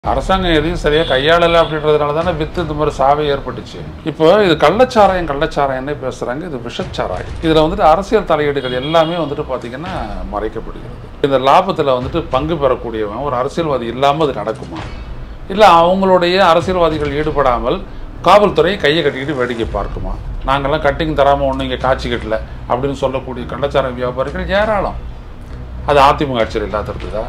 அரசாங்கம் எதையும் சரியாக கையாளலை அப்படின்றதுனால தானே வித்து இந்த மாதிரி சாவை ஏற்பட்டுச்சு இப்போ இது கள்ளச்சாராயம் கள்ளச்சாராயம்னே பேசுகிறாங்க இது விஷச்சாராயம் இதில் வந்துட்டு அரசியல் தலையீடுகள் எல்லாமே வந்துட்டு பார்த்தீங்கன்னா மறைக்கப்படுகிறது இந்த லாபத்தில் வந்துட்டு பங்கு பெறக்கூடியவன் ஒரு அரசியல்வாதி இல்லாமல் அது நடக்குமா இல்லை அவங்களுடைய அரசியல்வாதிகள் ஈடுபடாமல் காவல்துறை கையை கட்டிக்கிட்டு வேடிக்கை பார்க்குமா நாங்கள்லாம் கட்டிங் தராமல் ஒன்றும் இங்கே காட்சி கட்டல அப்படின்னு சொல்லக்கூடிய கள்ளச்சாராய வியாபாரிகள் ஏராளம் அது அதிமுக ஆட்சியில் இல்லாததுதா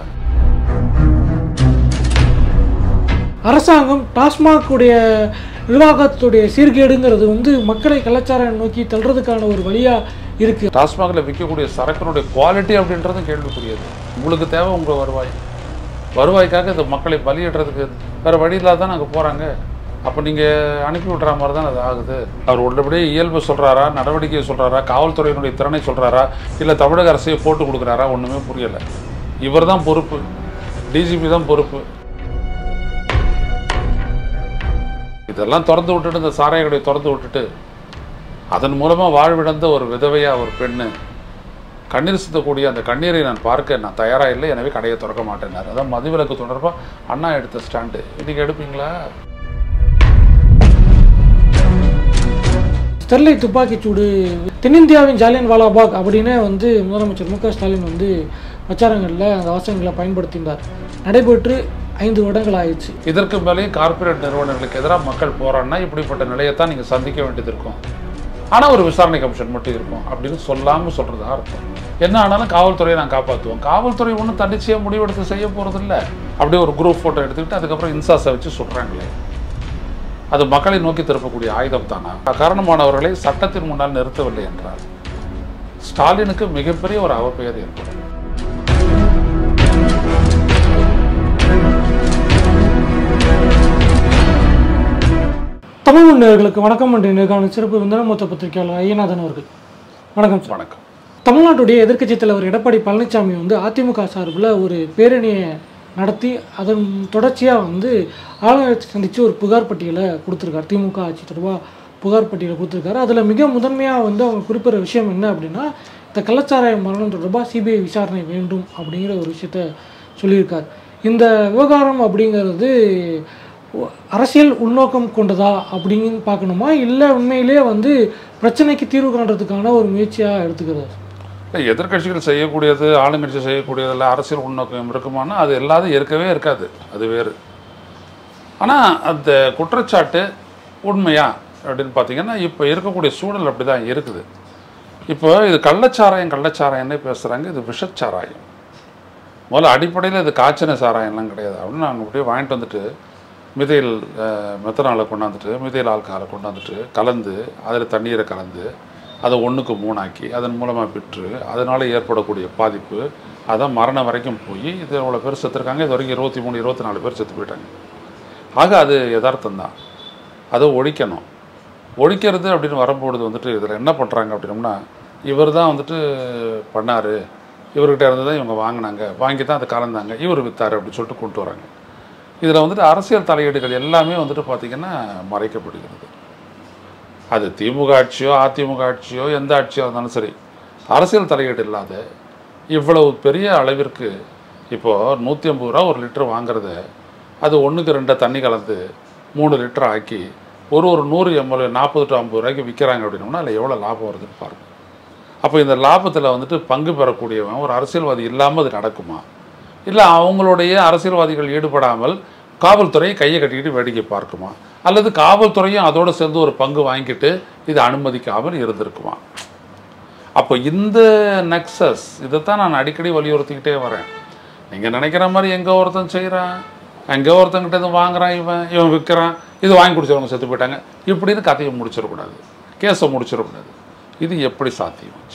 அரசாங்கம் டாஸ்மாக் உடைய நிர்வாகத்துடைய சீர்கேடுங்கிறது வந்து மக்களை கலாச்சாரம் நோக்கி தள்ளுறதுக்கான ஒரு வழியா இருக்கு டாஸ்மாகில் விற்கக்கூடிய சரக்கினுடைய குவாலிட்டி அப்படின்றதும் கேள்விக்குரியது உங்களுக்கு தேவை உங்கள் வருவாய் வருவாய்க்காக இந்த மக்களை பலியிடுறதுக்கு வேறு வழி இல்லாத தான் அங்கே போகிறாங்க அப்போ நீங்கள் அனுப்பி விட்ற மாதிரி தான் அது ஆகுது அவர் உள்ளபடியே இயல்பு சொல்கிறாரா நடவடிக்கையை சொல்கிறாரா காவல்துறையினுடைய திறனை சொல்கிறாரா இல்லை தமிழக அரசையை போட்டு கொடுக்குறாரா ஒன்றுமே புரியலை இவர் தான் பொறுப்பு டிஜிபி தான் பொறுப்பு இதெல்லாம் திறந்து விட்டுட்டு இந்த சாராய கடையை திறந்து விட்டுட்டு அதன் மூலமாக வாழ்விழந்த ஒரு விதவையா ஒரு பெண்ணு கண்ணீர் சிந்தக்கூடிய அந்த கண்ணீரை நான் பார்க்க நான் தயாராக இல்லை எனவே கடையை திறக்க மாட்டேனார் அதான் மதுவிலக்கு தொடர்பாக அண்ணா எடுத்த ஸ்டாண்டு இன்னைக்கு எடுப்பீங்களா ஸ்டெர்லைட் துப்பாக்கிச்சூடு தென்னிந்தியாவின் ஜாலியன் வாலாபாக் அப்படின்னு வந்து முதலமைச்சர் மு க ஸ்டாலின் வந்து பிரச்சாரங்களில் அந்த வாசகங்களை பயன்படுத்தினார் நடைபெற்று ஐந்து வருடங்கள் ஆயிடுச்சு இதற்கு மேலேயும் கார்ப்பரேட் நிறுவனங்களுக்கு எதிராக மக்கள் போராடினா இப்படிப்பட்ட நிலையைத்தான் நீங்கள் சந்திக்க வேண்டியது இருக்கும் ஆனால் ஒரு விசாரணை கமிஷன் மட்டும் இருக்கும் அப்படின்னு சொல்லாமல் சொல்கிறது அர்த்தம் என்ன ஆனாலும் காவல்துறையை நான் காப்பாற்றுவோம் காவல்துறை ஒன்றும் தன்னிச்சையாக முடிவெடுத்து செய்ய போகிறதில்ல அப்படியே ஒரு குரூப் ஃபோட்டோ எடுத்துக்கிட்டு அதுக்கப்புறம் இன்சாஸை வச்சு சுடுறாங்களே அது மக்களை நோக்கி திருப்பக்கூடிய ஆயுதம் தானா காரணமானவர்களை சட்டத்தின் முன்னால் நிறுத்தவில்லை என்றார் ஸ்டாலினுக்கு மிகப்பெரிய ஒரு அவப்பெயர் ஏற்படும் தமிழ் நேயர்களுக்கு வணக்கம் என்ற நேர்காண சிறப்பு விருந்தினர் மூத்த பத்திரிகையாளர் ஐயநாதன் அவர்கள் வணக்கம் சார் வணக்கம் தமிழ்நாட்டுடைய எதிர்க்கட்சித் தலைவர் எடப்பாடி பழனிசாமி வந்து அதிமுக சார்பில் ஒரு பேரணியை நடத்தி அதன் தொடர்ச்சியாக வந்து ஆளுநரை சந்தித்து ஒரு புகார் பட்டியலை கொடுத்துருக்காரு திமுக ஆட்சி தொடர்பாக புகார் பட்டியலை கொடுத்துருக்காரு அதில் மிக முதன்மையாக வந்து அவங்க குறிப்பிட்ற விஷயம் என்ன அப்படின்னா இந்த கள்ளச்சாராய மரணம் தொடர்பாக சிபிஐ விசாரணை வேண்டும் அப்படிங்கிற ஒரு விஷயத்த சொல்லியிருக்கார் இந்த விவகாரம் அப்படிங்கிறது அரசியல் உள்நோக்கம் கொண்டதா அப்படின்னு பார்க்கணுமா இல்லை உண்மையிலேயே வந்து பிரச்சனைக்கு தீர்வு காண்றதுக்கான ஒரு முயற்சியாக எடுத்துக்கிறது இல்லை எதிர்க்கட்சிகள் செய்யக்கூடியது ஆளுங்கட்சி செய்யக்கூடியதில் அரசியல் உள்நோக்கம் இருக்குமானா அது எல்லாத்தையும் இருக்கவே இருக்காது அது வேறு ஆனால் அந்த குற்றச்சாட்டு உண்மையா அப்படின்னு பார்த்தீங்கன்னா இப்போ இருக்கக்கூடிய சூழல் அப்படி தான் இருக்குது இப்போ இது கள்ளச்சாராயம் கள்ளச்சாராயம்னே பேசுகிறாங்க இது விஷச்சாராயம் முதல்ல அடிப்படையில் இது காய்ச்சின சாராயம்லாம் கிடையாது அப்படின்னு நாங்கள் அப்படியே வாங்கிட்டு வந்துட்டு மிதையில் மெத்தனாலை கொண்டாந்துட்டு மிதையில் ஆல்கஹாலை கொண்டாந்துட்டு கலந்து அதில் தண்ணீரை கலந்து அதை ஒன்றுக்கு மூணாக்கி அதன் மூலமாக விற்று அதனால் ஏற்படக்கூடிய பாதிப்பு அதான் மரணம் வரைக்கும் போய் இது இவ்வளோ பேர் செத்துருக்காங்க இது வரைக்கும் இருபத்தி மூணு இருபத்தி நாலு பேர் செத்து போயிட்டாங்க ஆக அது யதார்த்தம் தான் அதை ஒழிக்கணும் ஒழிக்கிறது அப்படின்னு வரும்பொழுது வந்துட்டு இதில் என்ன பண்ணுறாங்க அப்படின்னம்னா இவர் தான் வந்துட்டு பண்ணார் இவர்கிட்ட இருந்து தான் இவங்க வாங்கினாங்க வாங்கி தான் அதை கலந்தாங்க இவர் வித்தார் அப்படின்னு சொல்லிட்டு கொண்டு வராங்க இதில் வந்துட்டு அரசியல் தலையீடுகள் எல்லாமே வந்துட்டு பார்த்திங்கன்னா மறைக்கப்படுகிறது அது திமுக ஆட்சியோ அதிமுக ஆட்சியோ எந்த ஆட்சியோ இருந்தாலும் சரி அரசியல் தலையீடு இல்லாத இவ்வளவு பெரிய அளவிற்கு இப்போது நூற்றி ஐம்பது ரூபா ஒரு லிட்டர் வாங்குறத அது ஒன்றுக்கு ரெண்டை தண்ணி கலந்து மூணு லிட்டர் ஆக்கி ஒரு ஒரு நூறு எம்எல் நாற்பது டு ஐம்பது ரூபாய்க்கு விற்கிறாங்க அப்படின்னோம்னா அதில் எவ்வளோ லாபம் வருதுன்னு பாருங்கள் அப்போ இந்த லாபத்தில் வந்துட்டு பங்கு பெறக்கூடியவன் ஒரு அரசியல்வாதி இல்லாமல் அது நடக்குமா இல்லை அவங்களுடைய அரசியல்வாதிகள் ஈடுபடாமல் காவல்துறை கையை கட்டிக்கிட்டு வேடிக்கை பார்க்குமா அல்லது காவல்துறையும் அதோடு சேர்ந்து ஒரு பங்கு வாங்கிட்டு இதை அனுமதிக்காமல் இருந்திருக்குமா அப்போ இந்த நெக்ஸஸ் இதைத்தான் நான் அடிக்கடி வலியுறுத்திக்கிட்டே வரேன் நீங்கள் நினைக்கிற மாதிரி எங்கே ஒருத்தன் செய்கிறான் எங்கே ஒருத்தங்கிட்ட இது வாங்குறான் இவன் இவன் விற்கிறான் இது வாங்கி குடிச்சவங்க செத்து போயிட்டாங்க இப்படின்னு கதையை முடிச்சிடக்கூடாது கேஸை முடிச்சிடக்கூடாது இது எப்படி சாத்தியமாச்சு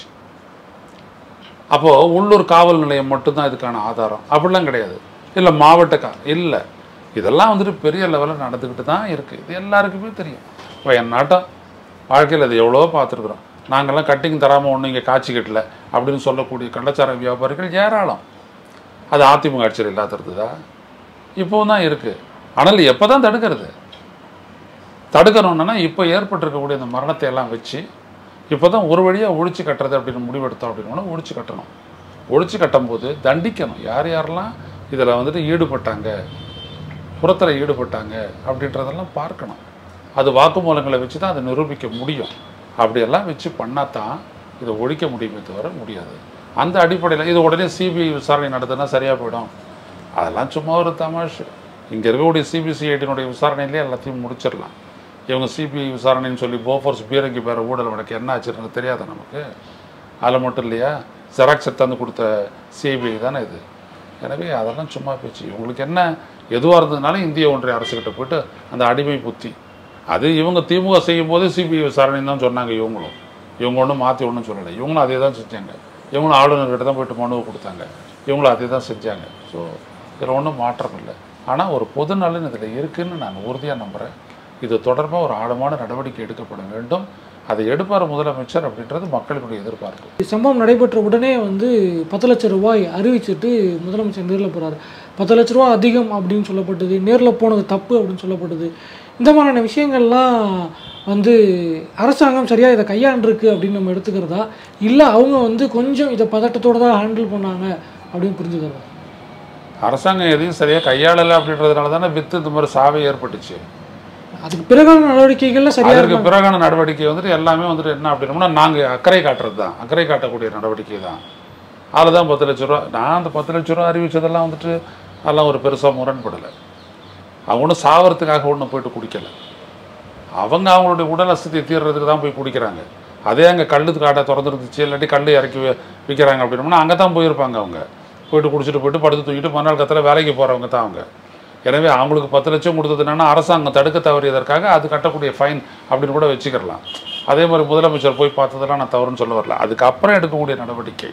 அப்போது உள்ளூர் காவல் நிலையம் மட்டும்தான் இதுக்கான ஆதாரம் அப்படிலாம் கிடையாது இல்லை மாவட்ட கா இல்லை இதெல்லாம் வந்துட்டு பெரிய லெவலில் நடந்துக்கிட்டு தான் இருக்குது இது எல்லாருக்குமே தெரியும் இப்போ என் நாட்டம் வாழ்க்கையில் இது எவ்வளோ பார்த்துருக்குறோம் நாங்கள்லாம் கட்டிங் தராமல் ஒன்றும் இங்கே காட்சி கட்டல அப்படின்னு சொல்லக்கூடிய கள்ளச்சார வியாபாரிகள் ஏராளம் அது அதிமுக ஆட்சியில் இல்லாததுதா இப்போவும் தான் இருக்குது ஆனால் எப்போ தான் தடுக்கிறது தடுக்கணும்னா இப்போ ஏற்பட்டிருக்கக்கூடிய இந்த மரணத்தை எல்லாம் வச்சு இப்போ தான் ஒரு வழியாக ஒழிச்சு கட்டுறது அப்படின்னு முடிவெடுத்தோம் அப்படின்னா ஒழிச்சு கட்டணும் ஒழிச்சு கட்டும்போது தண்டிக்கணும் யார் யாரெல்லாம் இதில் வந்துட்டு ஈடுபட்டாங்க புறத்தில் ஈடுபட்டாங்க அப்படின்றதெல்லாம் பார்க்கணும் அது வாக்குமூலங்களை வச்சு தான் அதை நிரூபிக்க முடியும் அப்படியெல்லாம் வச்சு பண்ணால் தான் இதை ஒழிக்க முடியுமே தவிர முடியாது அந்த அடிப்படையில் இது உடனே சிபிஐ விசாரணை நடத்தினா சரியாக போயிடும் அதெல்லாம் சும்மா ஒரு தமாஷ் இங்கே இருக்கக்கூடிய சிபிசிஐடியினுடைய விசாரணையிலே எல்லாத்தையும் முடிச்சிடலாம் இவங்க சிபிஐ விசாரணைன்னு சொல்லி போஃபோர்ஸ் பீரங்கி பேர ஊழல் வழக்கு என்ன ஆச்சுன்னு தெரியாதா நமக்கு அதில் மட்டும் இல்லையா ஜெராக்ஸ் எடுத்தாந்து கொடுத்த சிபிஐ தானே இது எனவே அதெல்லாம் சும்மா பேச்சு இவங்களுக்கு என்ன எதுவாக இருந்ததுனாலும் இந்திய ஒன்றிய அரசுக்கிட்ட போயிட்டு அந்த அடிமை புத்தி அது இவங்க திமுக செய்யும் போது சிபிஐ விசாரணைன்னு தான் சொன்னாங்க இவங்களும் இவங்க ஒன்றும் மாற்றி ஒன்றும் சொல்லலை இவங்களும் அதே தான் செஞ்சாங்க இவங்களும் ஆளுநர்கிட்ட தான் போயிட்டு மனுவை கொடுத்தாங்க இவங்களும் அதே தான் செஞ்சாங்க ஸோ இதில் ஒன்றும் மாற்றம் இல்லை ஆனால் ஒரு பொது நலன் இதில் இருக்குன்னு நான் உறுதியாக நம்புகிறேன் இது தொடர்பாக ஒரு ஆழமான நடவடிக்கை எடுக்கப்பட வேண்டும் அதை எடுப்பார் முதலமைச்சர் அப்படின்றது மக்களுடைய எதிர்பார்ப்பு சம்பவம் நடைபெற்ற உடனே வந்து பத்து லட்சம் ரூபாய் அறிவிச்சிட்டு முதலமைச்சர் நேரில் போகிறாரு பத்து லட்ச ரூபா அதிகம் அப்படின்னு சொல்லப்பட்டது நேரில் போனது தப்பு அப்படின்னு சொல்லப்பட்டது இந்த மாதிரியான விஷயங்கள்லாம் வந்து அரசாங்கம் சரியாக இதை கையாண்டிருக்கு அப்படின்னு நம்ம எடுத்துக்கிறதா இல்லை அவங்க வந்து கொஞ்சம் இதை பதட்டத்தோடு தான் ஹேண்டில் பண்ணாங்க அப்படின்னு புரிஞ்சுக்கிறதா அரசாங்கம் எதையும் சரியாக கையாளலை அப்படின்றதுனால தானே வித்து இந்த மாதிரி சாவை ஏற்பட்டுச்சு அதுக்கு பிறகான நடவடிக்கைகள்லாம் சரியாக அதற்கு பிறகான நடவடிக்கை வந்துட்டு எல்லாமே வந்துட்டு என்ன அப்படின்னோம்னா நாங்கள் அக்கறை காட்டுறது தான் அக்கறை காட்டக்கூடிய நடவடிக்கை தான் அதில் தான் பத்து லட்ச ரூபா நான் அந்த பத்து லட்ச ரூபா அறிவிச்சதெல்லாம் வந்துட்டு அதெல்லாம் ஒரு பெருசாக முரண்படலை அவங்க ஒன்றும் சாவறதுக்காக ஒன்றும் போயிட்டு குடிக்கலை அவங்க அவங்களுடைய உடல் அசதியை தீர்றதுக்கு தான் போய் குடிக்கிறாங்க அதே அங்கே கல்லுக்கு காட்டை திறந்துருந்துச்சு இல்லாட்டி கல் இறக்கி வி- விற்கிறாங்க அப்படின்னோம்னா அங்கே தான் போயிருப்பாங்க அவங்க போயிட்டு குடிச்சிட்டு போயிட்டு படுத்து தூக்கிட்டு மறுநாள் கத்தில் வேலைக்கு போகிறவங்க தான் அவங்க எனவே அவங்களுக்கு பத்து லட்சம் கொடுத்தது என்னன்னா அரசாங்கம் தடுக்க தவறியதற்காக அது கட்டக்கூடிய ஃபைன் அப்படின்னு கூட வச்சுக்கிடலாம் அதே மாதிரி முதலமைச்சர் போய் பார்த்ததெல்லாம் நான் தவறுன்னு சொல்ல வரல அதுக்கப்புறம் எடுக்கக்கூடிய நடவடிக்கை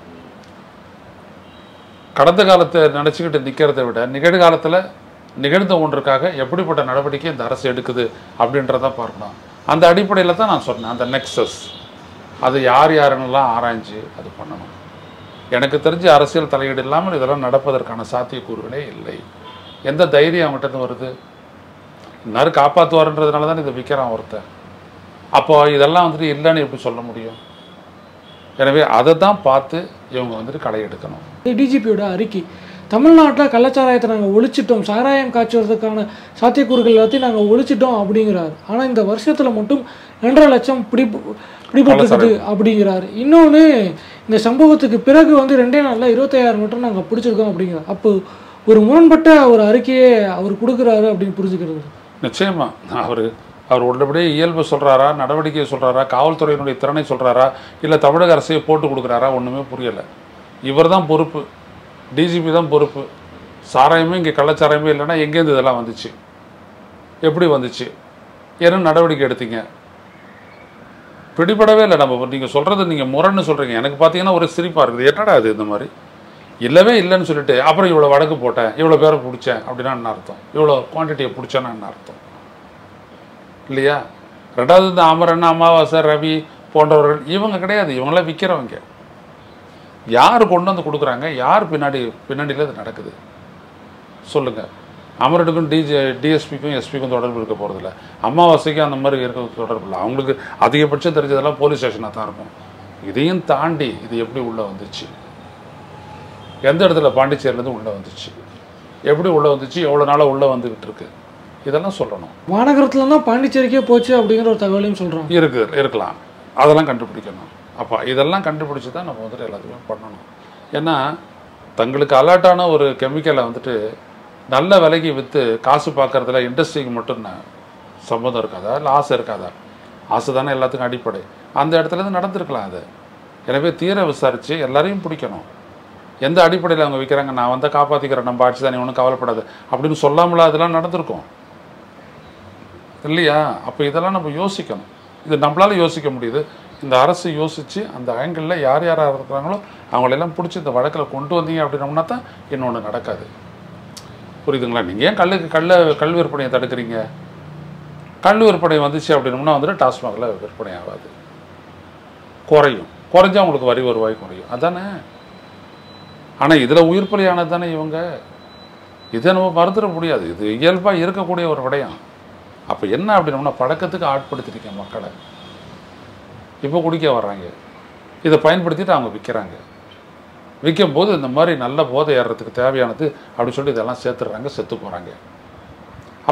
கடந்த காலத்தை நினச்சிக்கிட்டு நிற்கிறத விட நிகழ்காலத்தில் நிகழ்ந்த ஒன்றுக்காக எப்படிப்பட்ட நடவடிக்கை இந்த அரசு எடுக்குது அப்படின்றத பார்க்கணும் அந்த அடிப்படையில் தான் நான் சொன்னேன் அந்த நெக்ஸஸ் அது யார் யாருன்னெல்லாம் ஆராய்ஞ்சு அது பண்ணணும் எனக்கு தெரிஞ்ச அரசியல் தலையீடு இல்லாமல் இதெல்லாம் நடப்பதற்கான சாத்தியக்கூறுகளே இல்லை எந்த தைரியம் அவங்ககிட்ட இருந்து வருது இன்னாரு காப்பாற்றுவாருன்றதுனால தான் இதை விற்கிறான் ஒருத்தன் அப்போ இதெல்லாம் வந்துட்டு இல்லைன்னு எப்படி சொல்ல முடியும் எனவே அதை தான் பார்த்து இவங்க வந்துட்டு களை எடுக்கணும் டிஜிபியோட அறிக்கை தமிழ்நாட்டில் கள்ளச்சாராயத்தை நாங்கள் ஒழிச்சிட்டோம் சாராயம் காய்ச்சுவதற்கான சாத்தியக்கூறுகள் எல்லாத்தையும் நாங்கள் ஒழிச்சிட்டோம் அப்படிங்கிறார் ஆனால் இந்த வருஷத்தில் மட்டும் ரெண்டரை லட்சம் பிடி பிடிபட்டுருக்குது அப்படிங்கிறார் இன்னொன்று இந்த சம்பவத்துக்கு பிறகு வந்து ரெண்டே நாளில் இருபத்தையாயிரம் மட்டும் நாங்கள் பிடிச்சிருக்கோம் அப்படிங்கிறார் அப்போ ஒரு முரண்பட்ட ஒரு அறிக்கையை அவர் கொடுக்குறாரு அப்படின்னு புரிஞ்சுக்கிறது நிச்சயமா அவர் அவர் உள்ளபடியே இயல்பு சொல்றாரா நடவடிக்கையை சொல்றாரா காவல்துறையினுடைய திறனை சொல்றாரா இல்லை தமிழக அரசையே போட்டு கொடுக்குறாரா ஒன்றுமே புரியலை இவர் தான் பொறுப்பு டிஜிபி தான் பொறுப்பு சாராயமே இங்கே கள்ளச்சாராயமே இல்லைன்னா எங்கேருந்து இதெல்லாம் வந்துச்சு எப்படி வந்துச்சு என்ன நடவடிக்கை எடுத்தீங்க பிடிபடவே இல்லை நம்ம நீங்கள் சொல்கிறது நீங்கள் முரண்னு சொல்கிறீங்க எனக்கு பார்த்தீங்கன்னா ஒரு சிரிப்பாக இருக்குது என்னடா அது இந்த மாதிரி இல்லவே இல்லைன்னு சொல்லிட்டு அப்புறம் இவ்வளோ வழக்கு போட்டேன் இவ்வளோ பேரை பிடிச்சேன் அப்படின்னா என்ன அர்த்தம் இவ்வளோ குவான்டிட்டியை பிடிச்சேன்னா என்ன அர்த்தம் இல்லையா ரெண்டாவது இந்த அமரன் அமாவாசை ரவி போன்றவர்கள் இவங்க கிடையாது இவங்களாம் விற்கிறவங்க யார் கொண்டு வந்து கொடுக்குறாங்க யார் பின்னாடி பின்னாடியில் இது நடக்குது சொல்லுங்கள் அமரனுக்கும் டிஜே டிஎஸ்பிக்கும் எஸ்பிக்கும் தொடர்பு இருக்க போகிறதில்ல அமாவாசைக்கும் அந்த மாதிரி இருக்க தொடர்பு இல்லை அவங்களுக்கு அதிகபட்சம் தெரிஞ்சதெல்லாம் போலீஸ் ஸ்டேஷனாக தான் இருக்கும் இதையும் தாண்டி இது எப்படி உள்ளே வந்துச்சு எந்த இடத்துல பாண்டிச்சேரியிலேருந்து உள்ளே வந்துச்சு எப்படி உள்ளே வந்துச்சு எவ்வளோ நாளாக உள்ளே வந்துக்கிட்டு இருக்கு இதெல்லாம் சொல்லணும் மாநகரத்துல தான் பாண்டிச்சேரிக்கே போச்சு அப்படிங்கிற ஒரு தகவலையும் சொல்கிறாங்க இருக்கு இருக்கலாம் அதெல்லாம் கண்டுபிடிக்கணும் அப்போ இதெல்லாம் கண்டுபிடிச்சி தான் நம்ம வந்துட்டு எல்லாத்தையுமே பண்ணணும் ஏன்னா தங்களுக்கு அலர்ட்டான ஒரு கெமிக்கலை வந்துட்டு நல்ல விலைக்கு விற்று காசு பார்க்கறதுல இண்டஸ்ட்ரிக்கு மட்டும் ந- சம்மதம் இருக்காதா இல்லை ஆசை இருக்காதா ஆசை தானே எல்லாத்துக்கும் அடிப்படை அந்த இடத்துல இருந்து நடந்திருக்கலாம் அது எனவே தீர விசாரித்து எல்லாரையும் பிடிக்கணும் எந்த அடிப்படையில் அவங்க விற்கிறாங்க நான் வந்து காப்பாற்றிக்கிறேன் நம்ம ஆட்சி தானே ஒன்றும் கவலைப்படாது அப்படின்னு சொல்லாமல அதெல்லாம் நடந்திருக்கும் இல்லையா அப்போ இதெல்லாம் நம்ம யோசிக்கணும் இது நம்மளால யோசிக்க முடியுது இந்த அரசு யோசித்து அந்த ஆங்கிளில் யார் யாராக இருக்கிறாங்களோ அவங்களெல்லாம் பிடிச்சி இந்த வழக்கில் கொண்டு வந்தீங்க அப்படின்னோம்னா தான் இன்னொன்று நடக்காது புரியுதுங்களா நீங்கள் ஏன் கல்லுக்கு கல்ல கல் விற்பனையை தடுக்கிறீங்க கல் விற்பனை வந்துச்சு அப்படின்னோம்னா வந்துட்டு டாஸ்மாகில் விற்பனை ஆகாது குறையும் குறைஞ்சா உங்களுக்கு வரி வருவாய் குறையும் அதானே ஆனால் இதில் உயிர் பலியானது தானே இவங்க இதை நம்ம மறுத்துட முடியாது இது இயல்பாக இருக்கக்கூடிய ஒரு விடயம் அப்போ என்ன அப்படின்னோம்னா பழக்கத்துக்கு ஆட்படுத்திருக்க மக்களை இப்போ குடிக்க வர்றாங்க இதை பயன்படுத்திட்டு அவங்க விற்கிறாங்க விற்கும் போது இந்த மாதிரி நல்ல போதை ஏறுறதுக்கு தேவையானது அப்படின்னு சொல்லி இதெல்லாம் சேர்த்துடுறாங்க செத்து போகிறாங்க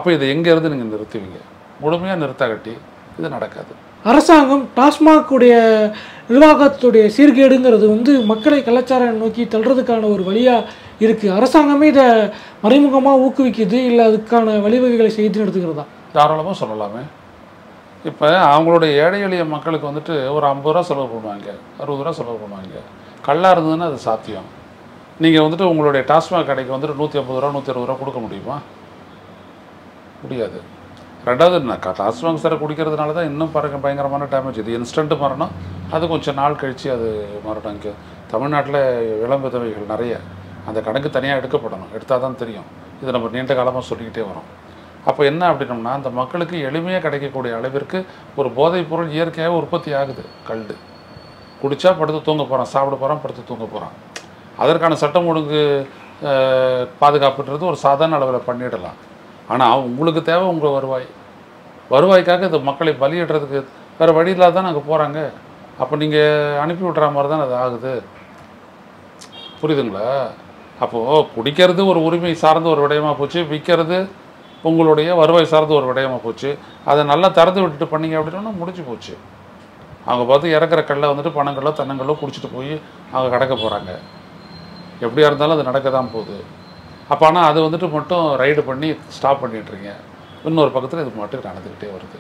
அப்போ இதை எங்கேருந்து நீங்கள் நிறுத்துவீங்க முழுமையாக நிறுத்தாகட்டி இது நடக்காது அரசாங்கம் டாஸ்மாக் உடைய நிர்வாகத்துடைய சீர்கேடுங்கிறது வந்து மக்களை கலாச்சாரம் நோக்கி தள்ளுறதுக்கான ஒரு வழியாக இருக்குது அரசாங்கமே இதை மறைமுகமாக ஊக்குவிக்குது இல்லை அதுக்கான வழிவகைகளை செய்து எடுத்துக்கிறதா தாராளமாக சொல்லலாமே இப்போ அவங்களுடைய ஏழை எளிய மக்களுக்கு வந்துட்டு ஒரு ஐம்பது ரூபா செலவு பண்ணுவாங்க அறுபது ரூபா செலவு பண்ணுவாங்க கல்லாக இருந்ததுன்னா அது சாத்தியம் நீங்கள் வந்துட்டு உங்களுடைய டாஸ்மாக் கடைக்கு வந்துட்டு நூற்றி ஐம்பது ரூபா நூற்றி அறுபது ரூபா கொடுக்க முடியுமா முடியாது ரெண்டாவது என்ன கா- டாஸ்மாக் சாரை குடிக்கிறதுனால தான் இன்னும் பாருங்க பயங்கரமான டேமேஜ் இது இன்ஸ்டன்ட் மரணம் அது கொஞ்சம் நாள் கழித்து அது மரணம் இங்கே தமிழ்நாட்டில் இளம் விதவைகள் நிறைய அந்த கணக்கு தனியாக எடுக்கப்படணும் எடுத்தால் தான் தெரியும் இது நம்ம நீண்ட காலமாக சொல்லிக்கிட்டே வரோம் அப்போ என்ன அப்படின்னம்னா அந்த மக்களுக்கு எளிமையாக கிடைக்கக்கூடிய அளவிற்கு ஒரு போதைப் பொருள் இயற்கையாக உற்பத்தி ஆகுது கல் குடிச்சா படுத்து தூங்க போகிறான் சாப்பிட போகிறான் படுத்து தூங்க போகிறான் அதற்கான சட்டம் ஒழுங்கு அஹ், பாதுகாப்புன்றது ஒரு சாதாரண அளவில் பண்ணிடலாம் ஆனால் உங்களுக்கு தேவை உங்கள் வருவாய் வருவாய்க்காக இந்த மக்களை பலியிடுறதுக்கு வேறு வழி இல்லாத தான் நாங்கள் போகிறாங்க அப்போ நீங்கள் அனுப்பி விட்ற மாதிரி தான் அது ஆகுது புரியுதுங்களா அப்போது குடிக்கிறது ஒரு உரிமை சார்ந்த ஒரு விடயமா போச்சு விற்கிறது உங்களுடைய வருவாய் சார்ந்த ஒரு விடயமா போச்சு அதை நல்லா திறந்து விட்டுட்டு பண்ணீங்க அப்படின்னா முடிஞ்சு போச்சு அவங்க பார்த்து இறக்குற கல்லை வந்துட்டு பணங்களோ தென்னங்களோ குடிச்சிட்டு போய் அவங்க கடக்க போகிறாங்க எப்படியா இருந்தாலும் அது நடக்க தான் போகுது அப்போ ஆனால் அது வந்துட்டு மட்டும் ரைடு பண்ணி ஸ்டாப் பண்ணிட்டுருங்க இன்னொரு பக்கத்தில் இது மட்டும் நடந்துக்கிட்டே வருது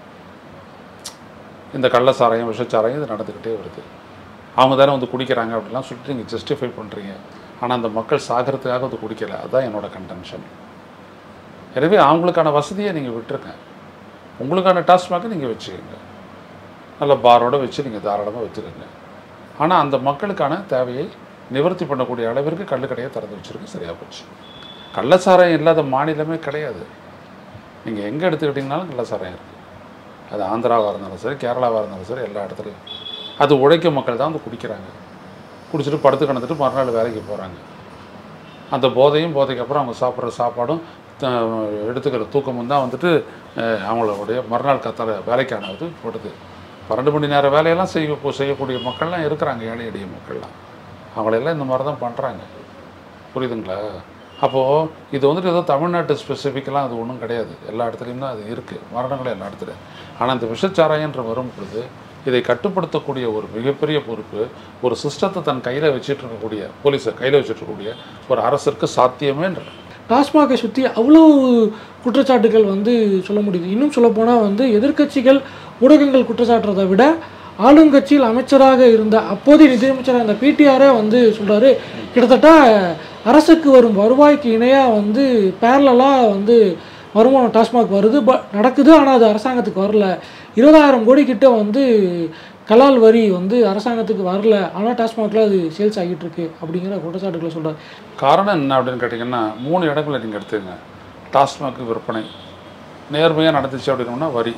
இந்த கள்ளச்சாராயம் விஷச்சாராயம் இது நடந்துக்கிட்டே வருது அவங்க தானே வந்து குடிக்கிறாங்க அப்படிலாம் சொல்லிட்டு நீங்கள் ஜஸ்டிஃபை பண்ணுறீங்க ஆனால் அந்த மக்கள் சாகிறதுக்காக வந்து குடிக்கல அதுதான் என்னோட கன்டென்ஷன் எனவே அவங்களுக்கான வசதியை நீங்கள் விட்டுருங்க உங்களுக்கான டாஸ்மாகை நீங்கள் வச்சுக்கோங்க நல்ல பாரோட வச்சு நீங்கள் தாராளமாக வச்சுக்கோங்க ஆனால் அந்த மக்களுக்கான தேவையை நிவர்த்தி பண்ணக்கூடிய அளவிற்கு கள்ளுக்கடையை திறந்து வச்சிருக்கு சரியாக போச்சு கள்ளச்சாராயம் இல்லாத மாநிலமே கிடையாது நீங்கள் எங்கே எடுத்துக்கிட்டிங்கனாலும் கள்ளச்சாராயம் இருக்குது அது ஆந்திராவாக இருந்தாலும் சரி கேரளாவாக இருந்தாலும் சரி எல்லா இடத்துலையும் அது உழைக்கும் மக்கள் தான் வந்து குடிக்கிறாங்க குடிச்சிட்டு படுத்து கிடந்துட்டு மறுநாள் வேலைக்கு போகிறாங்க அந்த போதையும் போதைக்கு அப்புறம் அவங்க சாப்பிட்ற சாப்பாடும் த- எடுத்துக்கிற தூக்கமும் தான் வந்துட்டு அஹ், அவங்களுடைய மறுநாள் கத்தர வேலைக்கான இது போடுது பன்னெண்டு மணி நேர வேலையெல்லாம் செய்ய செய்யக்கூடிய மக்கள்லாம் இருக்கிறாங்க ஏழை எளிய மக்கள்லாம் அவங்களெல்லாம் இந்த மாதிரி தான் பண்ணுறாங்க புரியுதுங்களா அப்போது இது வந்துட்டு ஏதோ தமிழ்நாட்டு ஸ்பெசிஃபிக்கெலாம் அது ஒன்றும் கிடையாது எல்லா இடத்துலையும் தான் அது இருக்குது மரணங்களும் எல்லா இடத்துலையும் ஆனால் இந்த விஷச்சாராயன்ற வரும் பொழுது இதை கட்டுப்படுத்தக்கூடிய ஒரு மிகப்பெரிய பொறுப்பு ஒரு சிஸ்டத்தை தன் கையில் வச்சுட்டு இருக்கக்கூடிய போலீஸை கையில் வச்சுட்டு இருக்கக்கூடிய ஒரு அரசிற்கு சாத்தியமேன்ற டாஸ்மாகை சுற்றி அவ்வளோ குற்றச்சாட்டுகள் வந்து சொல்ல முடியுது இன்னும் சொல்லப்போனால் வந்து எதிர்க்கட்சிகள் ஊடகங்கள் குற்றச்சாட்டுறதை விட ஆளுங்கட்சியில் அமைச்சராக இருந்த அப்போதைய நிதியமைச்சராக இருந்த பிடிஆரே வந்து சொல்கிறாரு கிட்டத்தட்ட அரசுக்கு வரும் வருவாய்க்கு இணையாக வந்து பேரலாக வந்து வருமானம் டாஸ்மாக் வருது பட் நடக்குது ஆனால் அது அரசாங்கத்துக்கு வரல இருபதாயிரம் கோடி கிட்ட வந்து கலால் வரி வந்து அரசாங்கத்துக்கு வரல ஆனால் டாஸ்மாகில் அது சேல்ஸ் ஆகிட்டு இருக்கு அப்படிங்கிற குற்றச்சாட்டுகளை சொல்கிறார் காரணம் என்ன அப்படின்னு கேட்டிங்கன்னா மூணு இடங்களை நீங்கள் எடுத்துங்க டாஸ்மாக் விற்பனை நேர்மையாக நடந்துச்சு அப்படின்னோம்னா வரி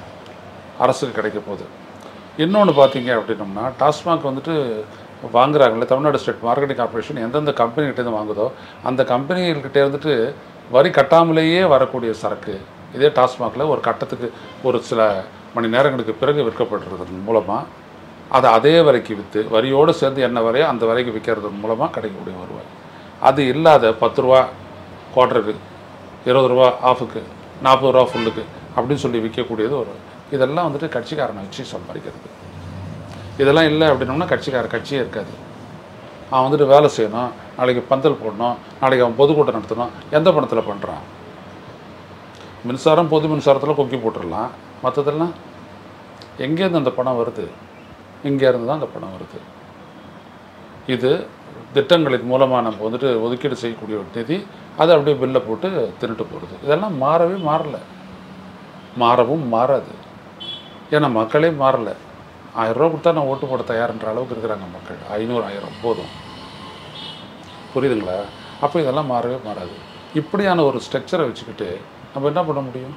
அரசுக்கு கிடைக்க போகுது இன்னொன்று பார்த்தீங்க அப்படின்னோம்னா டாஸ்மாக் வந்துட்டு வாங்குறாங்கல்ல தமிழ்நாடு ஸ்டேட் மார்க்கெட்டிங் கார்ப்பரேஷன் எந்தெந்த கம்பெனிகிட்டேருந்து வாங்குதோ அந்த கம்பெனிகள்கிட்ட இருந்துட்டு வரி கட்டாமலேயே வரக்கூடிய சரக்கு இதே டாஸ்மாகில் ஒரு கட்டத்துக்கு ஒரு சில மணி நேரங்களுக்கு பிறகு விற்கப்படுறதன் மூலமாக அதை அதே விலைக்கு விற்று வரியோடு சேர்ந்து என்ன வரையோ அந்த விலைக்கு விற்கிறது மூலமாக கிடைக்கக்கூடிய வருவாய் அது இல்லாத பத்து ரூபா குவார்ட்டருக்கு இருபது ரூபா ஆஃபுக்கு நாற்பது ரூபா ஃபுல்லுக்கு அப்படின்னு சொல்லி விற்கக்கூடியது ஒரு இதெல்லாம் வந்துட்டு கட்சிக்காரனை வச்சு சம்பாதிக்கிறது இதெல்லாம் இல்லை அப்படின்னோம்னா கட்சிக்கார கட்சியே இருக்காது அவன் வந்துட்டு வேலை செய்யணும் நாளைக்கு பந்தல் போடணும் நாளைக்கு அவன் பொதுக்கூட்டம் நடத்தணும் எந்த பணத்தில் பண்ணுறான் மின்சாரம் பொது மின்சாரத்தில் கொக்கி போட்டுடலாம் மற்றதெல்லாம் எங்கேருந்து அந்த பணம் வருது இங்கேருந்து தான் அந்த பணம் வருது இது திட்டங்களின் மூலமாக நம்ம வந்துட்டு ஒதுக்கீடு செய்யக்கூடிய ஒரு நிதி அதை அப்படியே பில்லை போட்டு தின்னுட்டு போகிறது இதெல்லாம் மாறவே மாறல மாறவும் மாறாது ஏன்னா மக்களே மாறல ஆயிரம் ரூபா கொடுத்தா நான் ஓட்டு போட தயார்ன்ற அளவுக்கு இருக்கிறாங்க மக்கள் ஐநூறு ஆயிரம் போதும் புரியுதுங்களா அப்போ இதெல்லாம் மாறவே மாறாது இப்படியான ஒரு ஸ்ட்ரக்சரை வச்சுக்கிட்டு நம்ம என்ன பண்ண முடியும்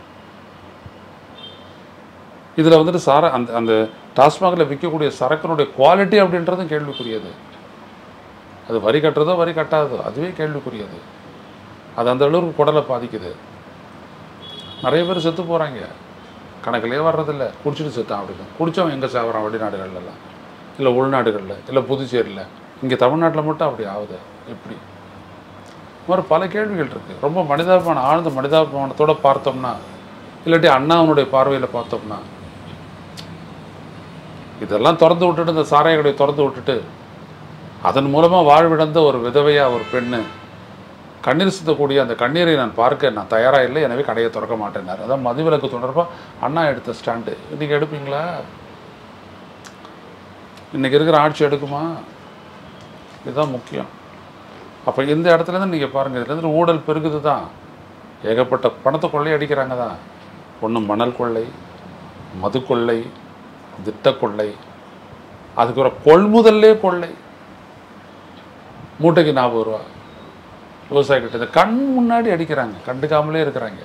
இதில் வந்துட்டு சார அந்த அந்த டாஸ்மாகில் விற்கக்கூடிய சரக்கினுடைய குவாலிட்டி அப்படின்றதும் கேள்விக்குரியது அது வரி கட்டுறதோ வரி கட்டாததோ அதுவே கேள்விக்குரியது அது அந்த அளவுக்கு குடலை பாதிக்குது நிறைய பேர் செத்து போகிறாங்க கணக்கிலே வர்றதில்ல குடிச்சிட்டு செத்தான் அப்படின்னு குடித்தவன் எங்கே சாப்பிட்றான் வெளிநாடுகள்லாம் இல்லை உள்நாடுகளில் இல்லை புதுச்சேரியில் இங்கே தமிழ்நாட்டில் மட்டும் அப்படி ஆகுது எப்படி இந்த மாதிரி பல கேள்விகள் இருக்குது ரொம்ப மனிதாபிமான ஆழ்ந்த மனிதாபிமானத்தோட பார்த்தோம்னா இல்லாட்டி அண்ணாவனுடைய பார்வையில் பார்த்தோம்னா இதெல்லாம் திறந்து விட்டுட்டு இந்த சாராய கடையை திறந்து விட்டுட்டு அதன் மூலமாக வாழ்விழந்த ஒரு விதவையா ஒரு பெண்ணு கண்ணீர் சிந்தக்கூடிய அந்த கண்ணீரை நான் பார்க்க நான் தயாராக இல்லை எனவே கடையை திறக்க மாட்டேன்னார் அதான் மதுவிலக்கு தொடர்பாக அண்ணா எடுத்த ஸ்டாண்டு இன்றைக்கி எடுப்பீங்களா இன்றைக்கி இருக்கிற ஆட்சி எடுக்குமா இதுதான் முக்கியம் அப்போ இந்த இடத்துலேருந்து நீங்கள் பாருங்கள் இதுலேருந்து ஊழல் பெருகுது தான் ஏகப்பட்ட பணத்தை கொள்ளை அடிக்கிறாங்க தான் ஒன்று மணல் கொள்ளை மது கொள்ளை திட்ட கொள்ளை அதுக்கப்புறம் கொள்முதல்லே கொள்ளை மூட்டைக்கு நாற்பது ரூபா விவசாயிகிட்ட இந்த கண் முன்னாடி அடிக்கிறாங்க கண்டுக்காமலே இருக்கிறாங்க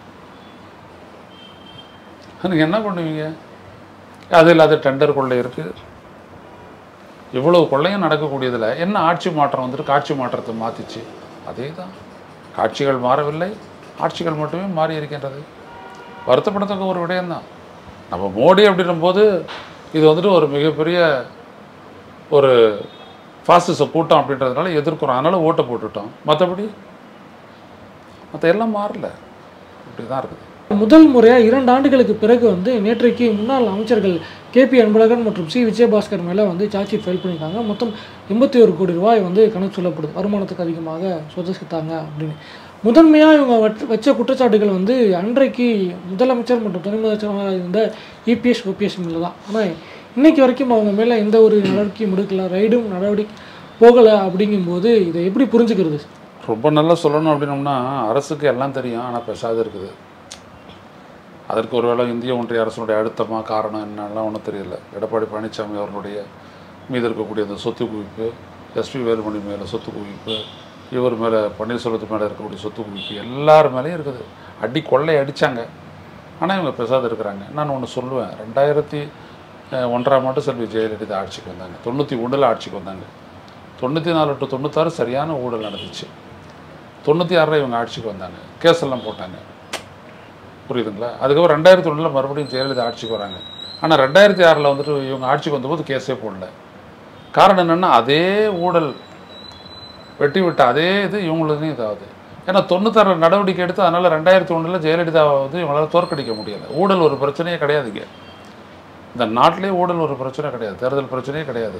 நீங்கள் என்ன பண்ணுவீங்க அது இல்லாத டெண்டர் கொள்ளை இருக்குது இவ்வளவு கொள்ளையும் நடக்கக்கூடியதில் என்ன ஆட்சி மாற்றம் வந்துட்டு காட்சி மாற்றத்தை மாற்றிச்சு அதே தான் காட்சிகள் மாறவில்லை ஆட்சிகள் மட்டுமே மாறி இருக்கின்றது வருத்தப்படத்தக்க ஒரு விடயம்தான் நம்ம மோடி அப்படின்னும் போது இது வந்துட்டு ஒரு மிகப்பெரிய ஒரு ஃபாசிச கூட்டம் அப்படின்றதுனால எதிர்க்கிறோம் அதனால ஓட்டை போட்டுட்டோம் மற்றபடி மற்ற எல்லாம் மாறல இப்படி தான் இருக்குது முதல் முறையாக இரண்டு ஆண்டுகளுக்கு பிறகு வந்து நேற்றைக்கு முன்னாள் அமைச்சர்கள் கேபி அன்பழகன் மற்றும் சி விஜயபாஸ்கர் மேலே வந்து சார்ஜ் ஷீட் ஃபைல் பண்ணியிருக்காங்க மொத்தம் எண்பத்தி ஒரு கோடி ரூபாய் வந்து கணக்கு சொல்லப்படுது வருமானத்துக்கு அதிகமாக சொதசித்தாங்க அப்படின்னு முதன்மையாக இவங்க வச்ச- வச்ச குற்றச்சாட்டுகள் வந்து அன்றைக்கு முதலமைச்சர் மற்றும் துணை முதலமைச்சராக இருந்த இபிஎஸ் ஓபிஎஸ் மேலே தான் ஆனால் இன்னைக்கு வரைக்கும் அவங்க மேலே எந்த ஒரு நடவடிக்கையும் எடுக்கல ரைடும் நடவடிக்கை போகலை அப்படிங்கும்போது இதை எப்படி புரிஞ்சுக்கிறது ரொம்ப நல்லா சொல்லணும் அப்படின்னோம்னா அரசுக்கு எல்லாம் தெரியும் ஆனால் பேசாது இருக்குது அதற்கு ஒருவேளை இந்திய ஒன்றிய அரசுடைய அழுத்தமாக காரணம் என்னெல்லாம் ஒன்றும் தெரியல எடப்பாடி பழனிசாமி அவர்களுடைய மீது இருக்கக்கூடிய அந்த சொத்து குவிப்பு எஸ்பி வேலுமணி மேலே சொத்து குவிப்பு இவர் மேலே பன்னீர்செல்வத்து மேலே இருக்கக்கூடிய சொத்து குவிப்பு எல்லார் மேலேயும் இருக்குது அடி கொள்ளை அடித்தாங்க ஆனால் இவங்க பேசாத இருக்கிறாங்க நான் ஒன்று சொல்லுவேன் ரெண்டாயிரத்தி அஹ், ஒன்றாம் ஆண்டு செல்வி ஜெயலலிதா ஆட்சிக்கு வந்தாங்க தொண்ணூற்றி ஒன்றில் ஆட்சிக்கு வந்தாங்க தொண்ணூற்றி நாலு டு தொண்ணூத்தாறு சரியான ஊழல் நடந்துச்சு தொண்ணூற்றி ஆறில் இவங்க ஆட்சிக்கு வந்தாங்க கேஸ் எல்லாம் போட்டாங்க புரியுதுங்களா அதுக்கப்புறம் ரெண்டாயிரத்தி ஒன்றில் மறுபடியும் ஜெயலலிதா ஆட்சிக்கு வராங்க ஆனால் ரெண்டாயிரத்தி ஆறில் வந்துட்டு இவங்க ஆட்சிக்கு வந்தபோது கேஸே போடல காரணம் என்னென்னா அதே ஊழல் வெட்டி விட்ட அதே இது இவங்களுக்கும் இதாகுது ஏன்னா தொண்ணூத்தாறு நடவடிக்கை எடுத்து அதனால் ரெண்டாயிரத்தி ஒன்றில் ஜெயலலிதாவை வந்து இவங்களால தோற்கடிக்க முடியலை ஊழல் ஒரு பிரச்சனையே கிடையாதுங்க இந்த நாட்டிலே ஊழல் ஒரு பிரச்சனை கிடையாது தேர்தல் பிரச்சனையே கிடையாது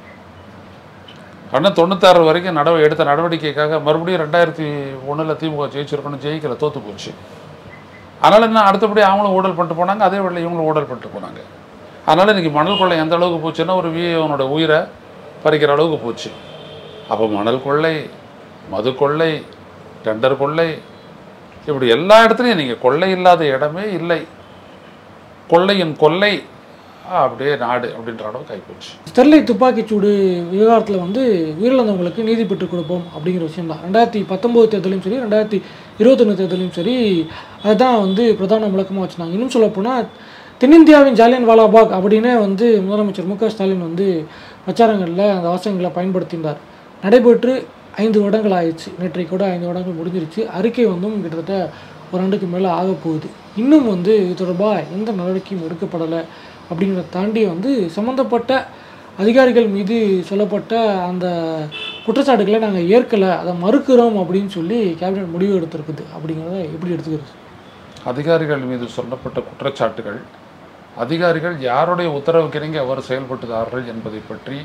ஆனால் தொண்ணூத்தாறு வரைக்கும் நடவ எடுத்த நடவடிக்கைக்காக மறுபடியும் ரெண்டாயிரத்தி ஒன்றில் திமுக ஜெயிச்சிருக்கணும் ஜெயிக்கல தோத்து போச்சு அதனால் என்ன அடுத்தபடி அவங்களும் ஊழல் பண்ணிட்டு போனாங்க அதே வேளையில் இவங்களும் ஊழல் பண்ணிட்டு போனாங்க அதனால் இன்றைக்கி மணல் கொள்ளை எந்த அளவுக்கு போச்சுன்னா ஒரு விஏவனோட உயிரை பறிக்கிற அளவுக்கு போச்சு அப்போ மணல் கொள்ளை மது கொள்ளை டெண்டர் கொள்ளை இப்படி எல்லா இடத்துலையும் நீங்கள் கொள்ளை இல்லாத இடமே இல்லை கொள்ளையின் கொள்ளை அப்படியே நாடு அப்படின்ற அளவுக்கு ஆகிப்போச்சு ஸ்டெர்லைட் துப்பாக்கிச்சூடு விவகாரத்தில் வந்து உயிரிழந்தவங்களுக்கு நீதி பெற்றுக் கொடுப்போம் அப்படிங்கிற விஷயம் தான் ரெண்டாயிரத்தி பத்தொம்போது தேர்தலையும் சரி ரெண்டாயிரத்தி இருபத்தொன்று தேர்தலையும் சரி அதுதான் வந்து பிரதான முழக்கமாக வச்சுருந்தாங்க இன்னும் சொல்லப்போனால் தென்னிந்தியாவின் ஜாலியன் வாலாபாக் அப்படின்னே வந்து முதலமைச்சர் மு க ஸ்டாலின் வந்து பிரச்சாரங்களில் அந்த வாசகங்களை பயன்படுத்தியிருந்தார் நடைபெற்று ஐந்து வருடங்கள் ஆயிடுச்சு நேற்றைக்கு கூட ஐந்து வருடங்கள் முடிஞ்சிருச்சு அறிக்கை வந்தும் கிட்டத்தட்ட ஒரு ஆண்டுக்கு மேலே ஆக போகுது இன்னும் வந்து இது தொடர்பாக எந்த நடவடிக்கையும் எடுக்கப்படலை அப்படிங்கிறத தாண்டி வந்து சம்மந்தப்பட்ட அதிகாரிகள் மீது சொல்லப்பட்ட அந்த குற்றச்சாட்டுகளை நாங்கள் ஏற்கலை அதை மறுக்கிறோம் அப்படின்னு சொல்லி கேபினட் முடிவு எடுத்திருக்குது அப்படிங்கிறத எப்படி எடுத்துக்கிறது அதிகாரிகள் மீது சொல்லப்பட்ட குற்றச்சாட்டுகள் அதிகாரிகள் யாருடைய உத்தரவுக்கிணங்க அவர் செயல்பட்டுதார்கள் என்பதை பற்றி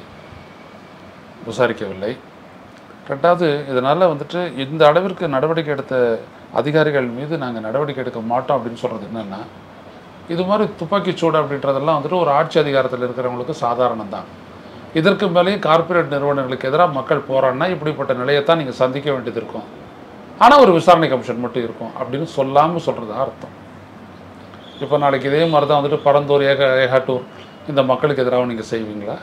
விசாரிக்கவில்லை ரெண்டாவது இதனால் வந்துட்டு இந்த அளவிற்கு நடவடிக்கை எடுத்த அதிகாரிகள் மீது நாங்கள் நடவடிக்கை எடுக்க மாட்டோம் அப்படின்னு சொல்கிறது என்னென்னா இது மாதிரி துப்பாக்கிச் சூடு அப்படின்றதெல்லாம் வந்துட்டு ஒரு ஆட்சி அதிகாரத்தில் இருக்கிறவங்களுக்கு சாதாரணம் தான் இதற்கு மேலேயும் கார்ப்பரேட் நிறுவனங்களுக்கு எதிராக மக்கள் போராடினா இப்படிப்பட்ட நிலையை தான் நீங்கள் சந்திக்க வேண்டியது இருக்கும் ஆனால் ஒரு விசாரணை கமிஷன் மட்டும் இருக்கும் அப்படின்னு சொல்லாமல் சொல்கிறது அர்த்தம் இப்போ நாளைக்கு இதே மாதிரி தான் வந்துட்டு பரந்தூர் ஏக ஏகாட்டூர் இந்த மக்களுக்கு எதிராக நீங்கள் செய்வீங்களா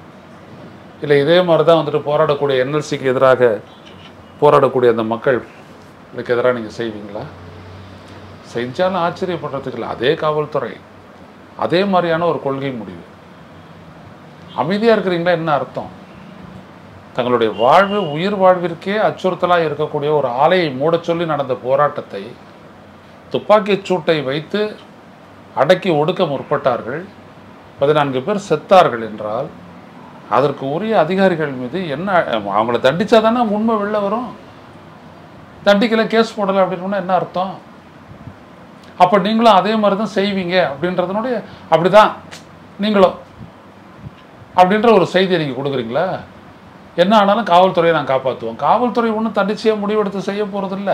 இல்லை இதே மாதிரி தான் வந்துட்டு போராடக்கூடிய என்எல்சிக்கு எதிராக போராடக்கூடிய அந்த மக்கள் இதுக்கு எதிராக நீங்கள் செய்வீங்களா செஞ்சாலும் ஆச்சரியப்படுறதுக்கு இல்லை அதே காவல்துறை அதே மாதிரியான ஒரு கொள்கை முடிவு அமைதியாக இருக்கிறீங்களா என்ன அர்த்தம் தங்களுடைய வாழ்வு உயிர் வாழ்விற்கே அச்சுறுத்தலாக இருக்கக்கூடிய ஒரு ஆலையை மூடச் சொல்லி நடந்த போராட்டத்தை துப்பாக்கிச் சூட்டை வைத்து அடக்கி ஒடுக்க முற்பட்டார்கள் பதினான்கு பேர் செத்தார்கள் என்றால் அதற்கு உரிய அதிகாரிகள் மீது என்ன அவங்கள தண்டிச்சா தானே உண்மை வெளில வரும் தண்டிக்கல கேஸ் போடலை அப்படின்னா என்ன அர்த்தம் அப்போ நீங்களும் அதே மாதிரி தான் செய்வீங்க அப்படின்றதுனுடைய அப்படிதான் நீங்களும் அப்படின்ற ஒரு செய்தியை நீங்கள் கொடுக்குறீங்களா என்ன ஆனாலும் காவல்துறையை நான் காப்பாற்றுவோம் காவல்துறை ஒன்றும் தன்னிச்சையாக முடிவெடுத்து செய்ய போகிறதில்ல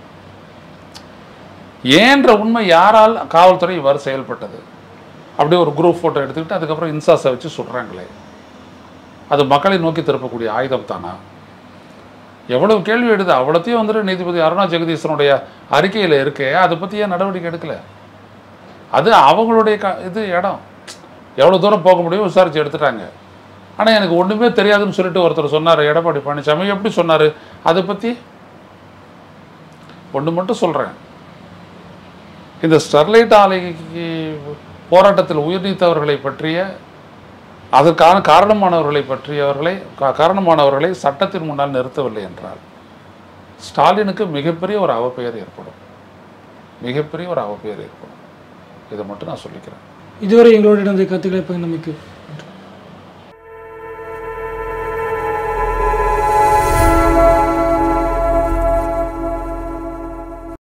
ஏன்ற உண்மை யாரால் காவல்துறை இவ்வாறு செயல்பட்டது அப்படியே ஒரு குரூப் ஃபோட்டோ எடுத்துக்கிட்டு அதுக்கப்புறம் இன்சாஸை வச்சு சுடுறாங்களே அது மக்களை நோக்கி திருப்பக்கூடிய ஆயுதம் தானா எவ்வளவு கேள்வி எடுது அவ்வளோத்தையும் வந்துட்டு நீதிபதி அருணா ஜெகதீசனுடைய அறிக்கையில் இருக்கே அதை பற்றி ஏன் நடவடிக்கை எடுக்கல அது அவங்களுடைய க இது இடம் எவ்வளோ தூரம் போக முடியும் விசாரித்து எடுத்துட்டாங்க ஆனால் எனக்கு ஒன்றுமே தெரியாதுன்னு சொல்லிட்டு ஒருத்தர் சொன்னார் எடப்பாடி பழனிசாமி எப்படி சொன்னார் அதை பற்றி ஒன்று மட்டும் சொல்கிறேன் இந்த ஸ்டெர்லைட் ஆலைக்கு போராட்டத்தில் உயிர் நீத்தவர்களை பற்றிய அதற்கான காரணமானவர்களை பற்றியவர்களை கா- காரணமானவர்களை சட்டத்தின் முன்னால் நிறுத்தவில்லை என்றால் ஸ்டாலினுக்கு மிகப்பெரிய ஒரு அவப்பெயர் ஏற்படும் மிகப்பெரிய ஒரு அவப்பெயர் ஏற்படும் இதை மட்டும் நான் சொல்லிக்கிறேன் இதுவரை எங்களோட இணைந்த கருத்துக்களை பகிர்ந்தமைக்கு